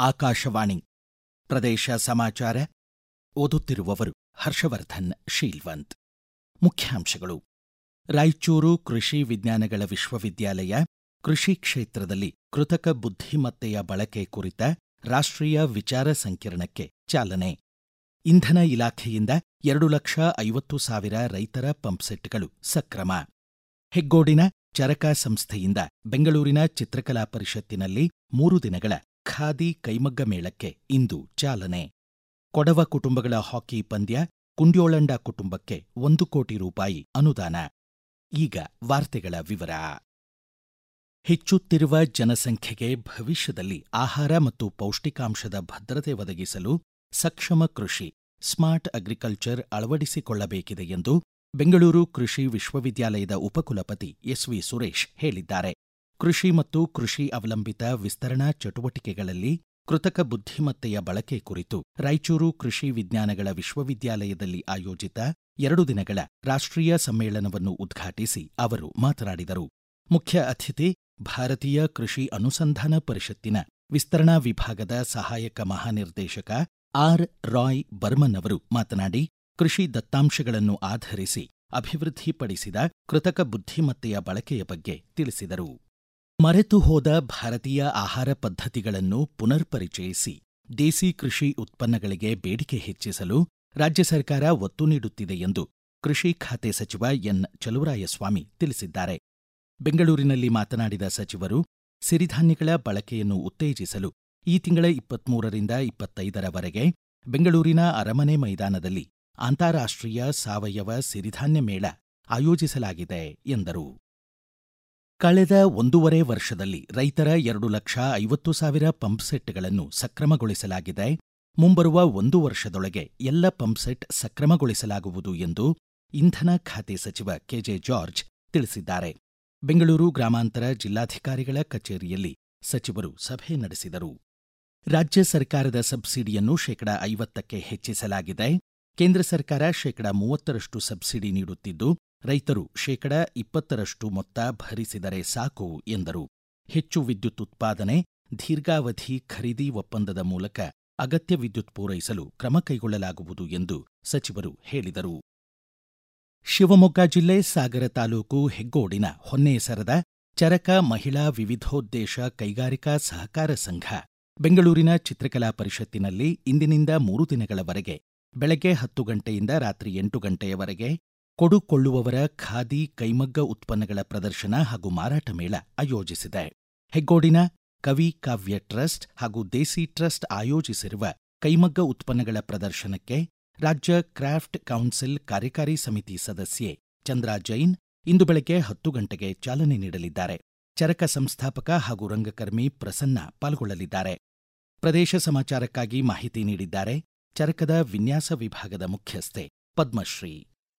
ಆಕಾಶವಾಣಿ ಪ್ರದೇಶ ಸಮಾಚಾರ ಓದುತ್ತಿರುವವರು ಹರ್ಷವರ್ಧನ್ ಶೀಲ್ವಂತ್ ಮುಖ್ಯಾಂಶಗಳು ರಾಯಚೂರು ಕೃಷಿ ವಿಜ್ಞಾನಗಳ ವಿಶ್ವವಿದ್ಯಾಲಯ ಕೃಷಿ ಕ್ಷೇತ್ರದಲ್ಲಿ ಕೃತಕ ಬುದ್ಧಿಮತ್ತೆಯ ಬಳಕೆ ಕುರಿತ ರಾಷ್ಟ್ರೀಯ ವಿಚಾರ ಸಂಕಿರಣಕ್ಕೆ ಚಾಲನೆ ಇಂಧನ ಇಲಾಖೆಯಿಂದ ಎರಡು ಲಕ್ಷ ಐವತ್ತು ಸಾವಿರ ರೈತರ ಪಂಪ್ಸೆಟ್ಗಳು ಸಕ್ರಮ ಹೆಗ್ಗೋಡಿನ ಚರಕ ಸಂಸ್ಥೆಯಿಂದ ಬೆಂಗಳೂರಿನ ಚಿತ್ರಕಲಾ ಪರಿಷತ್ತಿನಲ್ಲಿ ಮೂರು ದಿನಗಳ ಖಾದಿ ಕೈಮಗ್ಗ ಮೇಳಕ್ಕೆ ಇಂದು ಚಾಲನೆ ಕೊಡವ ಕುಟುಂಬಗಳ ಹಾಕಿ ಪಂದ್ಯ ಕುಂಡ್ಯೋಳಂಡ ಕುಟುಂಬಕ್ಕೆ ಒಂದು ಕೋಟಿ ರೂಪಾಯಿ ಅನುದಾನ ಈಗ ವಾರ್ತೆಗಳ ವಿವರ ಹೆಚ್ಚುತ್ತಿರುವ ಜನಸಂಖ್ಯೆಗೆ ಭವಿಷ್ಯದಲ್ಲಿ ಆಹಾರ ಮತ್ತು ಪೌಷ್ಟಿಕಾಂಶದ ಭದ್ರತೆ ಒದಗಿಸಲು ಸಕ್ಷಮ ಕೃಷಿ ಸ್ಮಾರ್ಟ್ ಅಗ್ರಿಕಲ್ಚರ್ ಅಳವಡಿಸಿಕೊಳ್ಳಬೇಕಿದೆ ಎಂದು ಬೆಂಗಳೂರು ಕೃಷಿ ವಿಶ್ವವಿದ್ಯಾಲಯದ ಉಪಕುಲಪತಿ ಎಸ್ವಿ ಸುರೇಶ್ ಹೇಳಿದ್ದಾರೆ ಕೃಷಿ ಮತ್ತು ಕೃಷಿ ಅವಲಂಬಿತ ವಿಸ್ತರಣಾ ಚಟುವಟಿಕೆಗಳಲ್ಲಿ ಕೃತಕ ಬುದ್ಧಿಮತ್ತೆಯ ಬಳಕೆ ಕುರಿತು ರಾಯಚೂರು ಕೃಷಿ ವಿಜ್ಞಾನಗಳ ವಿಶ್ವವಿದ್ಯಾಲಯದಲ್ಲಿ ಆಯೋಜಿತ ಎರಡು ದಿನಗಳ ರಾಷ್ಟ್ರೀಯ ಸಮ್ಮೇಳನವನ್ನು ಉದ್ಘಾಟಿಸಿ ಅವರು ಮಾತನಾಡಿದರು ಮುಖ್ಯ ಅತಿಥಿ ಭಾರತೀಯ ಕೃಷಿ ಅನುಸಂಧಾನ ಪರಿಷತ್ತಿನ ವಿಸ್ತರಣಾ ವಿಭಾಗದ ಸಹಾಯಕ ಮಹಾನಿರ್ದೇಶಕ ಆರ್ ರಾಯ್ ಬರ್ಮನ್ ಅವರು ಮಾತನಾಡಿ ಕೃಷಿ ದತ್ತಾಂಶಗಳನ್ನು ಆಧರಿಸಿ ಅಭಿವೃದ್ಧಿಪಡಿಸಿದ ಕೃತಕ ಬುದ್ಧಿಮತ್ತೆಯ ಬಳಕೆಯ ಬಗ್ಗೆ ತಿಳಿಸಿದರು ಮರೆತು ಹೋದ ಭಾರತೀಯ ಆಹಾರ ಪದ್ಧತಿಗಳನ್ನು ಪುನರ್ ಪರಿಚಯಿಸಿ ದೇಸಿ ಕೃಷಿ ಉತ್ಪನ್ನಗಳಿಗೆ ಬೇಡಿಕೆ ಹೆಚ್ಚಿಸಲು ರಾಜ್ಯ ಸರ್ಕಾರ ಒತ್ತು ನೀಡುತ್ತಿದೆ ಎಂದು ಕೃಷಿ ಖಾತೆ ಸಚಿವ ಎನ್ ಚಲುವರಾಯಸ್ವಾಮಿ ತಿಳಿಸಿದ್ದಾರೆ ಬೆಂಗಳೂರಿನಲ್ಲಿ ಮಾತನಾಡಿದ ಸಚಿವರು ಸಿರಿಧಾನ್ಯಗಳ ಬಳಕೆಯನ್ನು ಉತ್ತೇಜಿಸಲು ಈ ತಿಂಗಳ ಇಪ್ಪತ್ಮೂರರಿಂದ ಇಪ್ಪತ್ತೈದರವರೆಗೆ ಬೆಂಗಳೂರಿನ ಅರಮನೆ ಮೈದಾನದಲ್ಲಿ ಅಂತಾರಾಷ್ಟ್ರೀಯ ಸಾವಯವ ಸಿರಿಧಾನ್ಯ ಮೇಳ ಆಯೋಜಿಸಲಾಗಿದೆ ಎಂದರು ಕಳೆದ ಒಂದೂವರೆ ವರ್ಷದಲ್ಲಿ ರೈತರ ಎರಡು ಲಕ್ಷ ಐವತ್ತು ಸಾವಿರ ಪಂಪ್ಸೆಟ್ಗಳನ್ನು ಸಕ್ರಮಗೊಳಿಸಲಾಗಿದೆ ಮುಂಬರುವ ಒಂದು ವರ್ಷದೊಳಗೆ ಎಲ್ಲ ಪಂಪ್ಸೆಟ್ ಸಕ್ರಮಗೊಳಿಸಲಾಗುವುದು ಎಂದು ಇಂಧನ ಖಾತೆ ಸಚಿವ ಕೆಜೆ ಜಾರ್ಜ್ ತಿಳಿಸಿದ್ದಾರೆ ಬೆಂಗಳೂರು ಗ್ರಾಮಾಂತರ ಜಿಲ್ಲಾಧಿಕಾರಿಗಳ ಕಚೇರಿಯಲ್ಲಿ ಸಚಿವರು ಸಭೆ ನಡೆಸಿದರು ರಾಜ್ಯ ಸರ್ಕಾರದ ಸಬ್ಸಿಡಿಯನ್ನು ಶೇಕಡಾ ಐವತ್ತಕ್ಕೆ ಹೆಚ್ಚಿಸಲಾಗಿದೆ ಕೇಂದ್ರ ಸರ್ಕಾರ ಶೇಕಡಾ ಮೂವತ್ತರಷ್ಟು ಸಬ್ಸಿಡಿ ನೀಡುತ್ತಿದ್ದು ರೈತರು ಶೇಕಡಾ ಇಪ್ಪತ್ತರಷ್ಟು ಮೊತ್ತ ಭರಿಸಿದರೆ ಸಾಕು ಎಂದರು ಹೆಚ್ಚು ವಿದ್ಯುತ್ ಉತ್ಪಾದನೆ ದೀರ್ಘಾವಧಿ ಖರೀದಿ ಒಪ್ಪಂದದ ಮೂಲಕ ಅಗತ್ಯ ವಿದ್ಯುತ್ ಪೂರೈಸಲು ಕ್ರಮ ಕೈಗೊಳ್ಳಲಾಗುವುದು ಎಂದು ಸಚಿವರು ಹೇಳಿದರು ಶಿವಮೊಗ್ಗ ಜಿಲ್ಲೆ ಸಾಗರ ತಾಲೂಕು ಹೆಗ್ಗೋಡಿನ ಹೊನ್ನೇಸರದ ಚರಕ ಮಹಿಳಾ ವಿವಿಧೋದ್ದೇಶ ಕೈಗಾರಿಕಾ ಸಹಕಾರ ಸಂಘ ಬೆಂಗಳೂರಿನ ಚಿತ್ರಕಲಾ ಪರಿಷತ್ತಿನಲ್ಲಿ ಇಂದಿನಿಂದ ಮೂರು ದಿನಗಳವರೆಗೆ ಬೆಳಗ್ಗೆ ಹತ್ತು ಗಂಟೆಯಿಂದ ರಾತ್ರಿ ಎಂಟು ಗಂಟೆಯವರೆಗೆ ಕೊಡುಕೊಳ್ಳುವವರ ಖಾದಿ ಕೈಮಗ್ಗ ಉತ್ಪನ್ನಗಳ ಪ್ರದರ್ಶನ ಹಾಗೂ ಮಾರಾಟ ಮೇಳ ಆಯೋಜಿಸಿದೆ ಹೆಗ್ಗೋಡಿನ ಕವಿ ಕಾವ್ಯ ಟ್ರಸ್ಟ್ ಹಾಗೂ ದೇಸಿ ಟ್ರಸ್ಟ್ ಆಯೋಜಿಸಿರುವ ಕೈಮಗ್ಗ ಉತ್ಪನ್ನಗಳ ಪ್ರದರ್ಶನಕ್ಕೆ ರಾಜ್ಯ ಕ್ರಾಫ್ಟ್ ಕೌನ್ಸಿಲ್ ಕಾರ್ಯಕಾರಿ ಸಮಿತಿ ಸದಸ್ಯೆ ಚಂದ್ರಾ ಜೈನ್ ಇಂದು ಬೆಳಗ್ಗೆ ಹತ್ತು ಗಂಟೆಗೆ ಚಾಲನೆ ನೀಡಲಿದ್ದಾರೆ ಚರಕ ಸಂಸ್ಥಾಪಕ ಹಾಗೂ ರಂಗಕರ್ಮಿ ಪ್ರಸನ್ನ ಪಾಲ್ಗೊಳ್ಳಲಿದ್ದಾರೆ ಪ್ರದೇಶ ಸಮಾಚಾರಕ್ಕಾಗಿ ಮಾಹಿತಿ ನೀಡಿದ್ದಾರೆ ಚರಕದ ವಿನ್ಯಾಸ ವಿಭಾಗದ ಮುಖ್ಯಸ್ಥೆ ಪದ್ಮಶ್ರೀ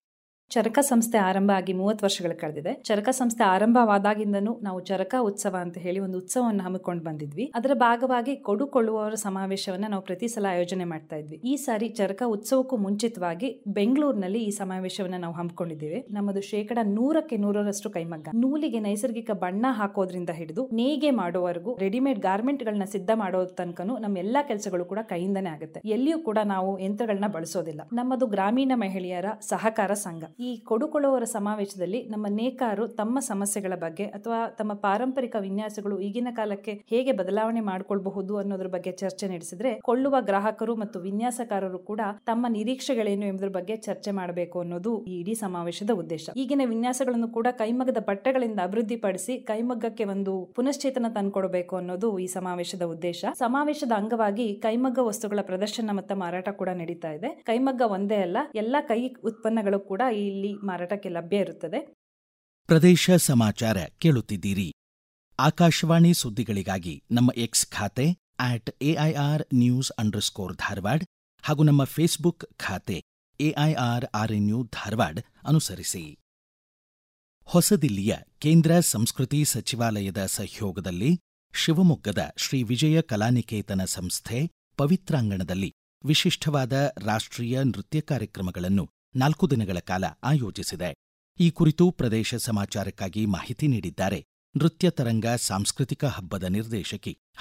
ಚರಕ ಸಂಸ್ಥೆ ಆರಂಭ ಆಗಿ ಮೂವತ್ತು ವರ್ಷಗಳು ಕಳೆದಿದೆ ಚರಕ ಸಂಸ್ಥೆ ಆರಂಭವಾದಾಗಿಂದನೂ ನಾವು ಚರಕ ಉತ್ಸವ ಅಂತ ಹೇಳಿ ಒಂದು ಉತ್ಸವವನ್ನು ಹಮ್ಮಿಕೊಂಡು ಬಂದಿದ್ವಿ ಅದರ ಭಾಗವಾಗಿ ಕೊಡುಕೊಳ್ಳುವವರ ಸಮಾವೇಶವನ್ನ ನಾವು ಪ್ರತಿ ಸಲ ಆಯೋಜನೆ ಮಾಡ್ತಾ ಇದ್ವಿ ಈ ಸಾರಿ ಚರಕ ಉತ್ಸವಕ್ಕೂ ಮುಂಚಿತವಾಗಿ ಬೆಂಗಳೂರಿನಲ್ಲಿ ಈ ಸಮಾವೇಶವನ್ನ ನಾವು ಹಮ್ಮಿಕೊಂಡಿದ್ದೇವೆ ನಮ್ಮದು ಶೇಕಡ ನೂರಕ್ಕೆ ನೂರರಷ್ಟು ಕೈಮಗ್ಗ ನೂಲಿಗೆ ನೈಸರ್ಗಿಕ ಬಣ್ಣ ಹಾಕೋದ್ರಿಂದ ಹಿಡಿದು ನೇಯ್ಗೆ ಮಾಡೋವರೆಗೂ ರೆಡಿಮೇಡ್ ಗಾರ್ಮೆಂಟ್ ಗಳನ್ನ ಸಿದ್ಧ ಮಾಡೋ ತನಕನೂ ನಮ್ಮ ಎಲ್ಲಾ ಕೆಲಸಗಳು ಕೂಡ ಕೈಯಿಂದನೇ ಆಗುತ್ತೆ ಎಲ್ಲಿಯೂ ಕೂಡ ನಾವು ಯಂತ್ರಗಳನ್ನ ಬಳಸೋದಿಲ್ಲ ನಮ್ಮದು ಗ್ರಾಮೀಣ ಮಹಿಳೆಯರ ಸಹಕಾರ ಸಂಘ ಈ ಕೊಡುಕೊಳ್ಳುವವರ ಸಮಾವೇಶದಲ್ಲಿ ನಮ್ಮ ನೇಕಾರು ತಮ್ಮ ಸಮಸ್ಯೆಗಳ ಬಗ್ಗೆ ಅಥವಾ ತಮ್ಮ ಪಾರಂಪರಿಕ ವಿನ್ಯಾಸಗಳು ಈಗಿನ ಕಾಲಕ್ಕೆ ಹೇಗೆ ಬದಲಾವಣೆ ಮಾಡಿಕೊಳ್ಳಬಹುದು ಅನ್ನೋದ್ರ ಬಗ್ಗೆ ಚರ್ಚೆ ನಡೆಸಿದ್ರೆ ಕೊಳ್ಳುವ ಗ್ರಾಹಕರು ಮತ್ತು ವಿನ್ಯಾಸಕಾರರು ಕೂಡ ತಮ್ಮ ನಿರೀಕ್ಷೆಗಳೇನು ಎಂಬುದ್ರ ಬಗ್ಗೆ ಚರ್ಚೆ ಮಾಡಬೇಕು ಅನ್ನೋದು ಈ ಇಡೀ ಸಮಾವೇಶದ ಉದ್ದೇಶ ಈಗಿನ ವಿನ್ಯಾಸಗಳನ್ನು ಕೂಡ ಕೈಮಗ್ಗದ ಬಟ್ಟೆಗಳಿಂದ ಅಭಿವೃದ್ಧಿಪಡಿಸಿ ಕೈಮಗ್ಗಕ್ಕೆ ಒಂದು ಪುನಶ್ಚೇತನ ತಂದ್ಕೊಡ್ಬೇಕು ಅನ್ನೋದು ಈ ಸಮಾವೇಶದ ಉದ್ದೇಶ ಸಮಾವೇಶದ ಅಂಗವಾಗಿ ಕೈಮಗ್ಗ ವಸ್ತುಗಳ ಪ್ರದರ್ಶನ ಮತ್ತು ಮಾರಾಟ ಕೂಡ ನಡೀತಾ ಇದೆ ಕೈಮಗ್ಗ ಒಂದೇ ಅಲ್ಲ ಎಲ್ಲ ಕೈ ಉತ್ಪನ್ನಗಳು ಕೂಡ ಇಲ್ಲಿ ಮಾರಾಟಕ್ಕೆ ಲಭ್ಯ ಇರುತ್ತದೆ ಪ್ರದೇಶ ಸಮಾಚಾರ ಕೇಳುತ್ತಿದ್ದೀರಿ ಆಕಾಶವಾಣಿ ಸುದ್ದಿಗಳಿಗಾಗಿ ನಮ್ಮ ಎಕ್ಸ್ ಖಾತೆ at AIR news underscore Dharwad ಹಾಗೂ ನಮ್ಮ ಫೇಸ್ಬುಕ್ ಖಾತೆ ಎಐಆರ್ ಆರ್ಎನ್ಯು ಧಾರವಾಡ್ ಅನುಸರಿಸಿ ಹೊಸದಿಲ್ಲಿಯ ಕೇಂದ್ರ ಸಂಸ್ಕೃತಿ ಸಚಿವಾಲಯದ ಸಹಯೋಗದಲ್ಲಿ ಶಿವಮೊಗ್ಗದ ಶ್ರೀ ವಿಜಯ ಕಲಾನಿಕೇತನ ಸಂಸ್ಥೆ ಪವಿತ್ರಾಂಗಣದಲ್ಲಿ ವಿಶಿಷ್ಟವಾದ ರಾಷ್ಟ್ರೀಯ ನೃತ್ಯ ಕಾರ್ಯಕ್ರಮಗಳನ್ನು ನಾಲ್ಕು ದಿನಗಳ ಕಾಲ ಆಯೋಜಿಸಿದೆ ಈ ಕುರಿತು ಪ್ರದೇಶ ಸಮಾಚಾರಕ್ಕಾಗಿ ಮಾಹಿತಿ ನೀಡಿದ್ದಾರೆ ನೃತ್ಯ ತರಂಗ ಸಾಂಸ್ಕೃತಿಕ ಹಬ್ಬದ ನಿರ್ದೇಶಕಿ ಹಾಗೂ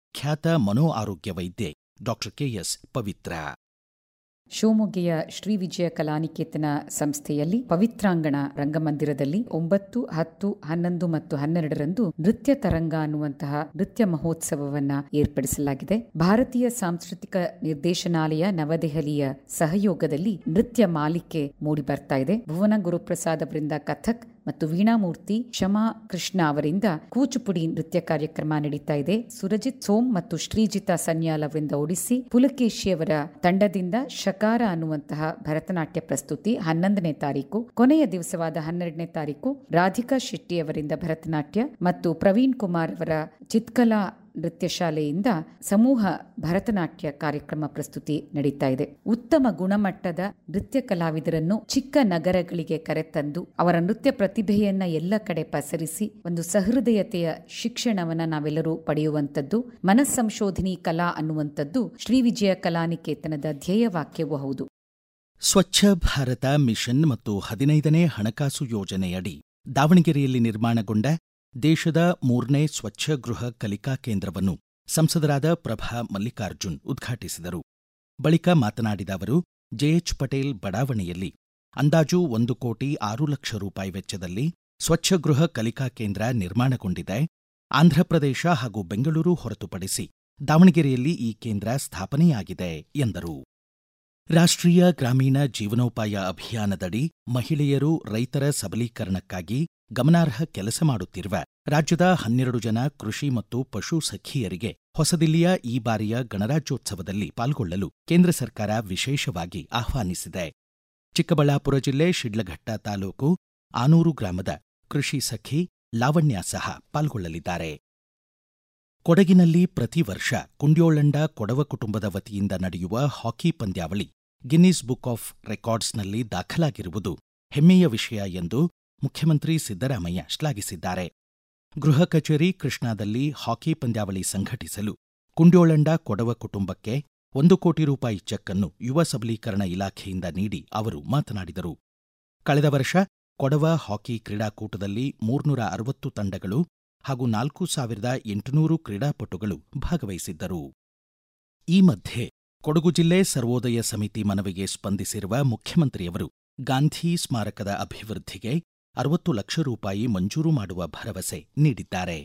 ಖ್ಯಾತ ಮನೋ ಆರೋಗ್ಯ ವೈದ್ಯೆ ಡಾಕ್ಟರ್ ಕೆಎಸ್ ಪವಿತ್ರ ಶಿವಮೊಗ್ಗೆಯ ಶ್ರೀ ವಿಜಯ ಕಲಾನಿಕೇತನ ಸಂಸ್ಥೆಯಲ್ಲಿ ಪವಿತ್ರಾಂಗಣ ರಂಗಮಂದಿರದಲ್ಲಿ ಒಂಬತ್ತು ಹತ್ತು ಹನ್ನೊಂದು ಮತ್ತು ಹನ್ನೆರಡರಂದು ನೃತ್ಯ ತರಂಗ ಅನ್ನುವಂತಹ ನೃತ್ಯ ಮಹೋತ್ಸವವನ್ನ ಏರ್ಪಡಿಸಲಾಗಿದೆ ಭಾರತೀಯ ಸಾಂಸ್ಕೃತಿಕ ನಿರ್ದೇಶನಾಲಯ ನವದೆಹಲಿಯ ಸಹಯೋಗದಲ್ಲಿ ನೃತ್ಯ ಮಾಲಿಕೆ ಮೂಡಿ ಬರ್ತಾ ಇದೆ ಭುವನ ಗುರುಪ್ರಸಾದ್ ಅವರಿಂದ ಕಥಕ್ ಮತ್ತು ವೀಣಾಮೂರ್ತಿ ಶಮಾ ಕೃಷ್ಣ ಅವರಿಂದ ಕೂಚುಪುಡಿ ನೃತ್ಯ ಕಾರ್ಯಕ್ರಮ ನಡೀತಾ ಇದೆ ಸುರಜಿತ್ ಸೋಮ್ ಮತ್ತು ಶ್ರೀಜಿತಾ ಸನ್ಯಾಲ್ ಅವರಿಂದ ಒಡಿಸಿ ಪುಲಕೇಶಿ ಅವರ ತಂಡದಿಂದ ಶಕಾರ ಅನ್ನುವಂತಹ ಭರತನಾಟ್ಯ ಪ್ರಸ್ತುತಿ ಹನ್ನೊಂದನೇ ತಾರೀಕು ಕೊನೆಯ ದಿವಸವಾದ ಹನ್ನೆರಡನೇ ತಾರೀಕು ರಾಧಿಕಾ ಶೆಟ್ಟಿ ಅವರಿಂದ ಭರತನಾಟ್ಯ ಮತ್ತು ಪ್ರವೀಣ್ ಕುಮಾರ್ ಅವರ ಚಿತ್ಕಲಾ ನೃತ್ಯ ಶಾಲೆಯಿಂದ ಸಮೂಹ ಭರತನಾಟ್ಯ ಕಾರ್ಯಕ್ರಮ ಪ್ರಸ್ತುತಿ ನಡೀತಾ ಇದೆ ಉತ್ತಮ ಗುಣಮಟ್ಟದ ನೃತ್ಯ ಕಲಾವಿದರನ್ನು ಚಿಕ್ಕ ನಗರಗಳಿಗೆ ಕರೆತಂದು ಅವರ ನೃತ್ಯ ಪ್ರತಿಭೆಯನ್ನ ಎಲ್ಲ ಕಡೆ ಪಸರಿಸಿ ಒಂದು ಸಹೃದಯತೆಯ ಶಿಕ್ಷಣವನ್ನ ನಾವೆಲ್ಲರೂ ಪಡೆಯುವಂತದ್ದು ಮನಸ್ಸಂಶೋಧನಿ ಕಲಾ ಅನ್ನುವಂಥದ್ದು ಶ್ರೀ ವಿಜಯ ಕಲಾನಿಕೇತನದ ಧ್ಯೇಯವಾಕ್ಯವೂ ಹೌದು ಸ್ವಚ್ಛ ಭಾರತ ಮಿಷನ್ ಮತ್ತು ಹದಿನೈದನೇ ಹಣಕಾಸು ಯೋಜನೆಯಡಿ ದಾವಣಗೆರೆಯಲ್ಲಿ ನಿರ್ಮಾಣಗೊಂಡ ದೇಶದ ಮೂರನೇ ಸ್ವಚ್ಛ ಗೃಹ ಕಲಿಕಾ ಕೇಂದ್ರವನ್ನು ಸಂಸದರಾದ ಪ್ರಭಾ ಮಲ್ಲಿಕಾರ್ಜುನ್ ಉದ್ಘಾಟಿಸಿದರು ಬಳಿಕ ಮಾತನಾಡಿದ ಅವರು ಜೆಎಚ್ ಪಟೇಲ್ ಬಡಾವಣೆಯಲ್ಲಿ ಅಂದಾಜು ಒಂದು ಕೋಟಿ ಆರು ಲಕ್ಷ ರೂಪಾಯಿ ವೆಚ್ಚದಲ್ಲಿ ಸ್ವಚ್ಛ ಗೃಹ ಕಲಿಕಾ ಕೇಂದ್ರ ನಿರ್ಮಾಣಗೊಂಡಿದೆ ಆಂಧ್ರಪ್ರದೇಶ ಹಾಗೂ ಬೆಂಗಳೂರು ಹೊರತುಪಡಿಸಿ ದಾವಣಗೆರೆಯಲ್ಲಿ ಈ ಕೇಂದ್ರ ಸ್ಥಾಪನೆಯಾಗಿದೆ ಎಂದರು ರಾಷ್ಟ್ರೀಯ ಗ್ರಾಮೀಣ ಜೀವನೋಪಾಯ ಅಭಿಯಾನದಡಿ ಮಹಿಳೆಯರು ರೈತರ ಸಬಲೀಕರಣಕ್ಕಾಗಿ ಗಮನಾರ್ಹ ಕೆಲಸ ಮಾಡುತ್ತಿರುವ ರಾಜ್ಯದ ಹನ್ನೆರಡು ಜನ ಕೃಷಿ ಮತ್ತು ಪಶು ಸಖಿಯರಿಗೆ ಹೊಸದಿಲ್ಲಿಯ ಈ ಬಾರಿಯ ಗಣರಾಜ್ಯೋತ್ಸವದಲ್ಲಿ ಪಾಲ್ಗೊಳ್ಳಲು ಕೇಂದ್ರ ಸರ್ಕಾರ ವಿಶೇಷವಾಗಿ ಆಹ್ವಾನಿಸಿದೆ ಚಿಕ್ಕಬಳ್ಳಾಪುರ ಜಿಲ್ಲೆ ಶಿಡ್ಲಘಟ್ಟ ತಾಲೂಕು ಆನೂರು ಗ್ರಾಮದ ಕೃಷಿ ಸಖಿ ಲಾವಣ್ಯ ಸಹ ಪಾಲ್ಗೊಳ್ಳಲಿದ್ದಾರೆ ಕೊಡಗಿನಲ್ಲಿ ಪ್ರತಿ ವರ್ಷ ಕುಂಡ್ಯೋಳಂಡ ಕೊಡವ ಕುಟುಂಬದ ವತಿಯಿಂದ ನಡೆಯುವ ಹಾಕಿ ಪಂದ್ಯಾವಳಿ ಗಿನ್ನಿಸ್ ಬುಕ್ ಆಫ್ ರೆಕಾರ್ಡ್ಸ್ನಲ್ಲಿ ದಾಖಲಾಗಿರುವುದು ಹೆಮ್ಮೆಯ ವಿಷಯ ಎಂದು ಮುಖ್ಯಮಂತ್ರಿ ಸಿದ್ದರಾಮಯ್ಯ ಶ್ಲಾಘಿಸಿದ್ದಾರೆ ಗೃಹ ಕಚೇರಿ ಕೃಷ್ಣಾದಲ್ಲಿ ಹಾಕಿ ಪಂದ್ಯಾವಳಿ ಸಂಘಟಿಸಲು ಕುಂಡ್ಯೋಳಂಡ ಕೊಡವ ಕುಟುಂಬಕ್ಕೆ ಒಂದು ಕೋಟಿ ರೂಪಾಯಿ ಚೆಕ್ ಅನ್ನು ಯುವ ಸಬಲೀಕರಣ ಇಲಾಖೆಯಿಂದ ನೀಡಿ ಅವರು ಮಾತನಾಡಿದರು ಕಳೆದ ವರ್ಷ ಕೊಡವ ಹಾಕಿ ಕ್ರೀಡಾಕೂಟದಲ್ಲಿ ಮೂರ್ನೂರ ಅರವತ್ತು ತಂಡಗಳು ಹಾಗೂ ನಾಲ್ಕು ಸಾವಿರದ ಎಂಟುನೂರು ಕ್ರೀಡಾಪಟುಗಳು ಭಾಗವಹಿಸಿದ್ದರು ಈ ಮಧ್ಯೆ ಕೊಡಗು ಜಿಲ್ಲೆ ಸರ್ವೋದಯ ಸಮಿತಿ ಮನವಿಗೆ ಸ್ಪಂದಿಸಿರುವ ಮುಖ್ಯಮಂತ್ರಿಯವರು ಗಾಂಧಿ ಸ್ಮಾರಕದ ಅಭಿವೃದ್ಧಿಗೆ ಅರವತ್ತು ಲಕ್ಷ ರೂಪಾಯಿ ಮಂಜೂರು ಮಾಡುವ ಭರವಸೆ ನೀಡಿದ್ದಾರೆ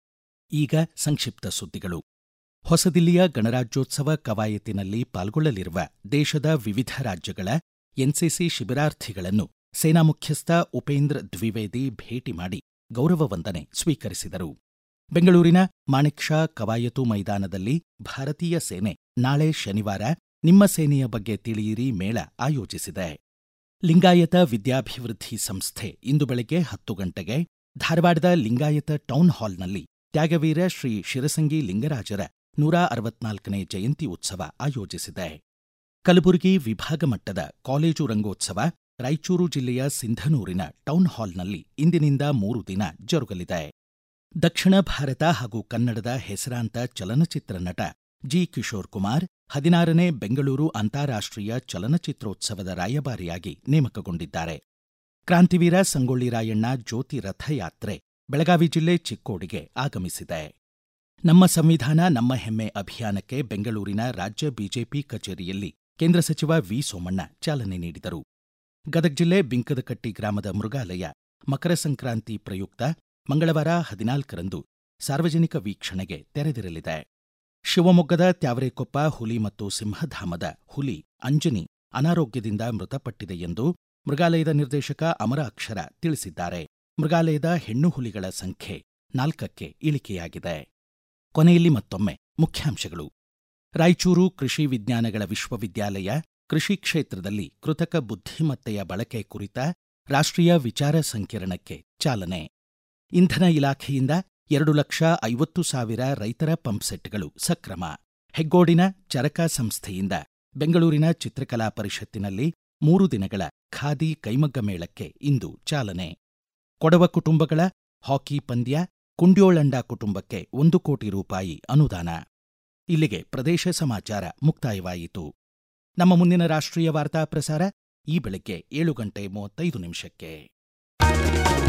ಈಗ ಸಂಕ್ಷಿಪ್ತ ಸುದ್ದಿಗಳು ಹೊಸದಿಲ್ಲಿಯ ಗಣರಾಜ್ಯೋತ್ಸವ ಕವಾಯತಿನಲ್ಲಿ ಪಾಲ್ಗೊಳ್ಳಲಿರುವ ದೇಶದ ವಿವಿಧ ರಾಜ್ಯಗಳ ಎನ್ಸಿಸಿ ಶಿಬಿರಾರ್ಥಿಗಳನ್ನು ಸೇನಾ ಮುಖ್ಯಸ್ಥ ಉಪೇಂದ್ರ ದ್ವಿವೇದಿ ಭೇಟಿ ಮಾಡಿ ಗೌರವ ವಂದನೆ ಸ್ವೀಕರಿಸಿದರು ಬೆಂಗಳೂರಿನ ಮಾಣಿಕ್ ಶಾ ಕವಾಯತು ಮೈದಾನದಲ್ಲಿ ಭಾರತೀಯ ಸೇನೆ ನಾಳೆ ಶನಿವಾರ ನಿಮ್ಮ ಸೇನೆಯ ಬಗ್ಗೆ ತಿಳಿಯಿರಿ ಮೇಳ ಆಯೋಜಿಸಿದೆ ಲಿಂಗಾಯತ ವಿದ್ಯಾಭಿವೃದ್ಧಿ ಸಂಸ್ಥೆ ಇಂದು ಬೆಳಗ್ಗೆ ಹತ್ತು ಗಂಟೆಗೆ ಧಾರವಾಡದ ಲಿಂಗಾಯತ ಟೌನ್ ಹಾಲ್ನಲ್ಲಿ ತ್ಯಾಗವೀರ ಶ್ರೀ ಶಿರಸಂಗಿ ಲಿಂಗರಾಜರ ನೂರ ಅರವತ್ನಾಲ್ಕನೇ ಜಯಂತಿ ಉತ್ಸವ ಆಯೋಜಿಸಿದೆ ಕಲಬುರಗಿ ವಿಭಾಗ ಮಟ್ಟದ ಕಾಲೇಜು ರಂಗೋತ್ಸವ ರಾಯಚೂರು ಜಿಲ್ಲೆಯ ಸಿಂಧನೂರಿನ ಟೌನ್ ಹಾಲ್ನಲ್ಲಿ ಇಂದಿನಿಂದ ಮೂರು ದಿನ ಜರುಗಲಿದೆ ದಕ್ಷಿಣ ಭಾರತ ಹಾಗೂ ಕನ್ನಡದ ಹೆಸರಾಂತ ಚಲನಚಿತ್ರ ನಟ ಜಿ ಕಿಶೋರ್ ಕುಮಾರ್ ಹದಿನಾರನೇ ಬೆಂಗಳೂರು ಅಂತಾರಾಷ್ಟ್ರೀಯ ಚಲನಚಿತ್ರೋತ್ಸವದ ರಾಯಭಾರಿಯಾಗಿ ನೇಮಕಗೊಂಡಿದ್ದಾರೆ ಕ್ರಾಂತಿವೀರ ಸಂಗೊಳ್ಳಿ ರಾಯಣ್ಣ ಜ್ಯೋತಿ ರಥಯಾತ್ರೆ ಬೆಳಗಾವಿ ಜಿಲ್ಲೆ ಚಿಕ್ಕೋಡಿಗೆ ಆಗಮಿಸಿದೆ ನಮ್ಮ ಸಂವಿಧಾನ ನಮ್ಮ ಹೆಮ್ಮೆ ಅಭಿಯಾನಕ್ಕೆ ಬೆಂಗಳೂರಿನ ರಾಜ್ಯ ಬಿಜೆಪಿ ಕಚೇರಿಯಲ್ಲಿ ಕೇಂದ್ರ ಸಚಿವ ವಿ ಸೋಮಣ್ಣ ಚಾಲನೆ ನೀಡಿದರು ಗದಗ ಜಿಲ್ಲೆ ಬಿಂಕದಕಟ್ಟಿ ಗ್ರಾಮದ ಮೃಗಾಲಯ ಮಕರ ಸಂಕ್ರಾಂತಿ ಪ್ರಯುಕ್ತ ಮಂಗಳವಾರ ಹದಿನಾಲ್ಕರಂದು ಸಾರ್ವಜನಿಕ ವೀಕ್ಷಣೆಗೆ ತೆರೆದಿರಲಿದೆ ಶಿವಮೊಗ್ಗದ ತ್ಯಾವರೆಕೊಪ್ಪ ಹುಲಿ ಮತ್ತು ಸಿಂಹಧಾಮದ ಹುಲಿ ಅಂಜನಿ ಅನಾರೋಗ್ಯದಿಂದ ಮೃತಪಟ್ಟಿದೆ ಎಂದು ಮೃಗಾಲಯದ ನಿರ್ದೇಶಕ ಅಮರ ಅಕ್ಷರ ತಿಳಿಸಿದ್ದಾರೆ ಮೃಗಾಲಯದ ಹೆಣ್ಣು ಹುಲಿಗಳ ಸಂಖ್ಯೆ ನಾಲ್ಕಕ್ಕೆ ಇಳಿಕೆಯಾಗಿದೆ ಕೊನೆಯಲ್ಲಿ ಮತ್ತೊಮ್ಮೆ ಮುಖ್ಯಾಂಶಗಳು ರಾಯಚೂರು ಕೃಷಿ ವಿಜ್ಞಾನಗಳ ವಿಶ್ವವಿದ್ಯಾಲಯ ಕೃಷಿ ಕ್ಷೇತ್ರದಲ್ಲಿ ಕೃತಕ ಬುದ್ಧಿಮತ್ತೆಯ ಬಳಕೆ ಕುರಿತ ರಾಷ್ಟ್ರೀಯ ವಿಚಾರ ಸಂಕಿರಣಕ್ಕೆ ಚಾಲನೆ ಇಂಧನ ಇಲಾಖೆಯಿಂದ ಎರಡು ಲಕ್ಷ ಐವತ್ತು ಸಾವಿರ ರೈತರ ಪಂಪ್ಸೆಟ್ಗಳು ಸಕ್ರಮ ಹೆಗ್ಗೋಡಿನ ಚರಕ ಸಂಸ್ಥೆಯಿಂದ ಬೆಂಗಳೂರಿನ ಚಿತ್ರಕಲಾ ಪರಿಷತ್ತಿನಲ್ಲಿ ಮೂರು ದಿನಗಳ ಖಾದಿ ಕೈಮಗ್ಗ ಮೇಳಕ್ಕೆ ಇಂದು ಚಾಲನೆ ಕೊಡವ ಕುಟುಂಬಗಳ ಹಾಕಿ ಪಂದ್ಯ ಕುಂಡ್ಯೋಳಂಡ ಕುಟುಂಬಕ್ಕೆ ಒಂದು ಕೋಟಿ ರೂಪಾಯಿ ಅನುದಾನ ಇಲ್ಲಿಗೆ ಪ್ರದೇಶ ಸಮಾಚಾರ ಮುಕ್ತಾಯವಾಯಿತು ನಮ್ಮ ಮುಂದಿನ ರಾಷ್ಟ್ರೀಯ ವಾರ್ತಾ ಪ್ರಸಾರ ಈ ಬೆಳಗ್ಗೆ ಏಳು ಗಂಟೆ ಮೂವತ್ತೈದು ನಿಮಿಷಕ್ಕೆ